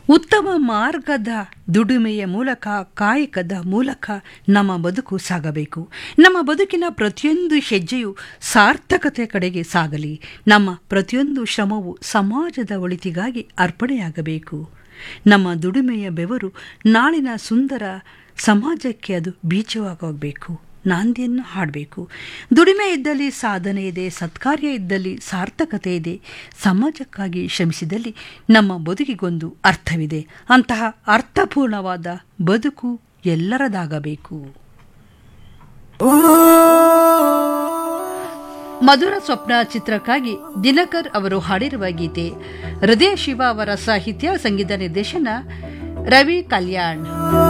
ಉತ್ತಮ ಮಾರ್ಗದ ದುಡಿಮೆಯ ಮೂಲಕ ಕಾಯಕದ ಮೂಲಕ ನಮ್ಮ ಬದುಕು ಸಾಗಬೇಕು ನಮ್ಮ ಬದುಕಿನ ಪ್ರತಿಯೊಂದು ಹೆಜ್ಜೆಯು ಸಾರ್ಥಕತೆ ಕಡೆಗೆ ಸಾಗಲಿ ನಮ್ಮ ಪ್ರತಿಯೊಂದು ಶ್ರಮವು ಸಮಾಜದ ಒಳಿತಿಗಾಗಿ ಅರ್ಪಣೆಯಾಗಬೇಕು ನಮ್ಮ ದುಡಿಮೆಯ ಬೆವರು ನಾಳಿನ ಸುಂದರ ಸಮಾಜಕ್ಕೆ ಅದು ಬೀಜವಾಗಬೇಕು ನಾಂದಿಯನ್ನು ಹಾಡಬೇಕು ದುಡಿಮೆ ಇದ್ದಲ್ಲಿ ಸಾಧನೆ ಇದೆ ಸತ್ಕಾರ್ಯ ಇದ್ದಲ್ಲಿ ಸಾರ್ಥಕತೆ ಇದೆ ಸಮಾಜಕ್ಕಾಗಿ ಶ್ರಮಿಸಿದಲ್ಲಿ ನಮ್ಮ ಬದುಕಿಗೊಂದು ಅರ್ಥವಿದೆ ಅಂತಹ ಅರ್ಥಪೂರ್ಣವಾದ ಬದುಕು ಎಲ್ಲರದಾಗಬೇಕು ಮಧುರ ಸ್ವಪ್ನ ಚಿತ್ರಕ್ಕಾಗಿ ದಿನಕರ್ ಅವರು ಹಾಡಿರುವ ಗೀತೆ ಹೃದಯ ಶಿವ ಅವರ ಸಾಹಿತ್ಯ ಸಂಗೀತ ನಿರ್ದೇಶನ ರವಿ ಕಲ್ಯಾಣ್